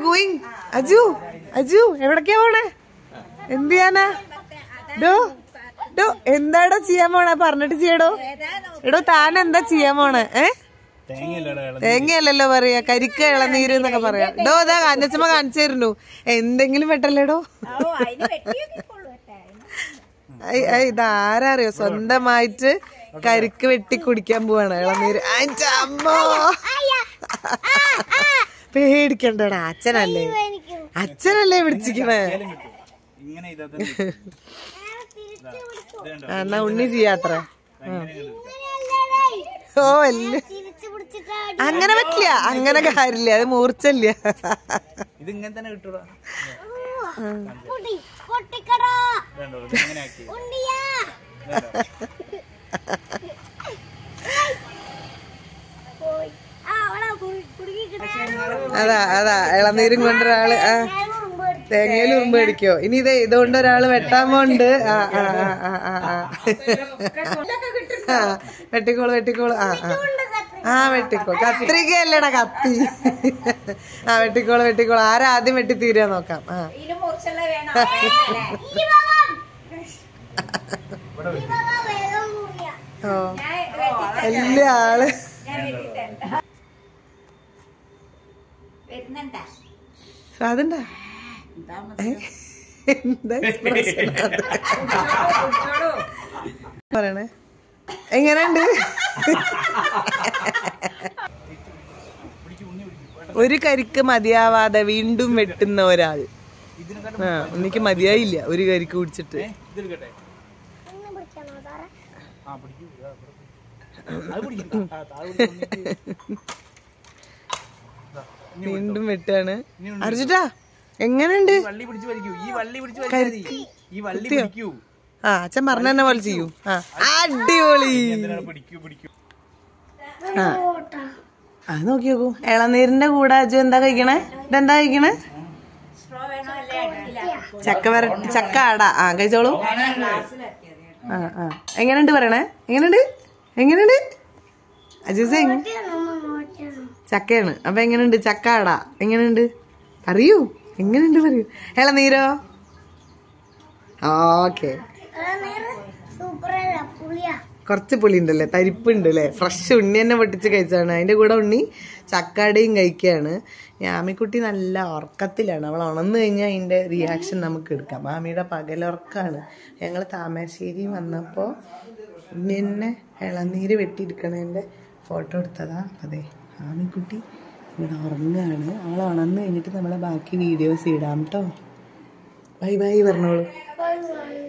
Going Aju Aju എവിടേക്കാ പോണേ എന്ത് ചെയ്യാനാ ഡോ ഡോ എന്താടോ ചെയ്യാൻ പോണേ പറഞ്ഞിട്ട് ചെയ്യടോ എടോ താൻ എന്താ ചെയ്യാൻ പോണേ ഏ തേങ്ങയല്ലല്ലോ പറയാ കരിക്ക ഇളനീര് എന്നൊക്കെ പറയാ ഡോ അതാ കാഞ്ഞച്ചമ്മ കാണിച്ചു തരുന്നു എന്തെങ്കിലും വെട്ടല്ലേടോ ഐ- ഐ, ഇതാരാ അറിയോ സ്വന്തമായിട്ട് കരിക്ക് വെട്ടി കുടിക്കാൻ പോവാണ് ഇളനീര് അയ്യ, അമ്മോ പേടിക്കണ്ടടാ അച്ഛനല്ലേ അച്ഛനല്ലേ പിടിച്ചിക്കണേ ഇങ്ങനെ ഇതാ ആ, എന്നാ ഉണ്ണി ചെയ്യാത്ര ഓ വല്യ തിരിച്ചു പിടിച്ചിട്ട് അങ്ങനെ പറ്റില്ല അങ്ങനെ കാര്യമില്ല അത് മൂർച്ചല്ല ഇത് ഇങ്ങനെ തന്നെ കിട്ടൂടാ പൊടി പൊട്ടിക്കട ഇതുണ്ടോ? ഇത് ഇങ്ങനെ ആക്കി ഉണ്ടിയാ പോയി ആ അവിടെ കുടുങ്ങി കിട്ടാൻ അതാ അതാ ഇളനീരും കൊണ്ടൊരാള് ആ തേങ്ങയിൽ ഉറുമ്പ് അടിക്കോ ഇനി ഇത് ഇതുകൊണ്ട് ഒരാള് വെട്ടാൻ പോണ്ട് ആ ആ ആ ആ ആ ആ ആ വെട്ടിക്കോള് വെട്ടിക്കോള് ആ ആ ആ വെട്ടിക്കോ കത്രികയല്ലേടാ കത്തി ആ വെട്ടിക്കോള് വെട്ടിക്കോള് ആരാ ആദ്യം വെട്ടി തീരാ നോക്കാം ആ ഈ ഭാഗം ഈ ഭാഗം വേഗം മുറിയാ ഓ വലിയ ആള് അതുണ്ടാ എന്താ expression അത്? പറയണേ എങ്ങനെയുണ്ട് ഒരു കരിക്ക് മതിയാവാതെ വീണ്ടും വെട്ടുന്ന ഒരാൾ ആ എനിക്ക് മതിയായില്ല ഒരു കരിക്ക് കുടിച്ചിട്ട് ഇതെടുക്കട്ടെ ഒന്ന് പിടിക്കാനോ സാറേ ആ പിടിക്കൂ ഇതാ, ഇവിടെ പിടിക്ക്. അത് പിടിക്കണ്ട. ആ, താഴെ പിടിക്ക്. ഇതാ, ഇനി വീണ്ടും വെട്ടാണ് അർജുട്ടാ എങ്ങനെയുണ്ട് ഈ വള്ളി പിടിച്ച് വലിക്കൂ ഈ വള്ളി പിടിച്ച് വലിച്ചാൽ മതി ഈ വള്ളി പിടിക്കൂ ആ അച്ഛൻ പറഞ്ഞ തന്നെ പോലെ ചെയ്യൂ ആ അടിപൊളി എന്തിനാണ് പിടിക്കൂ പിടിക്കൂ ആ അത് നോക്കി നോക്കൂ ഇളനീരിന്റെ കൂടെ അജു എന്താ കഴിക്കണേ ഇതെന്താ കഴിക്കണേ ചക്ക വരട്ടി ചക്ക അട ആ കഴിച്ചോളൂ ആ ആ എങ്ങനെയുണ്ട് പറയണേ എങ്ങനെയുണ്ട് എങ്ങനെയുണ്ട് അജു സിംഗ് ചക്കയാണ് അപ്പൊ എങ്ങനെയുണ്ട് ചക്ക അട എങ്ങനെയുണ്ട് അറിയൂ എങ്ങനെയുണ്ട് പറയൂ ഇളനീരോ ഓക്കെ സൂപ്പറല്ല പുളിയാ കുറച്ച് പുളി ഉണ്ടല്ലേ തരിപ്പുണ്ട് അല്ലേ ഫ്രഷ് ഉണ്ണി തന്നെ പൊട്ടിച്ച് കഴിച്ചാണ് അതിന്റെ കൂടെ ഉണ്ണി ചക്കാടയും കഴിക്കുകയാണ് യാമിക്കുട്ടി നല്ല ഉറക്കത്തിലാണ് അവൾ ഉണർന്നു കഴിഞ്ഞാൽ അതിന്റെ റിയാക്ഷൻ നമുക്ക് എടുക്കാം മാമിയുടെ പകലുറക്കാണ് ഞങ്ങൾ താമരശ്ശേരി വന്നപ്പോൾ ഉണ്ണി തന്നെ ഇളനീര് വെട്ടിയെടുക്കണതിന്റെ ഫോട്ടോ എടുത്തതാ അതെ ആമിക്കുട്ടി ഇവിടെ ഉറങ്ങുകയാണ് അവൾ ഉണർന്നു കഴിഞ്ഞിട്ട് നമ്മളെ ബാക്കി വീഡിയോസ് ഇടാം കേട്ടോ ബൈ ബൈ പറഞ്ഞോളൂ ബൈ ബൈ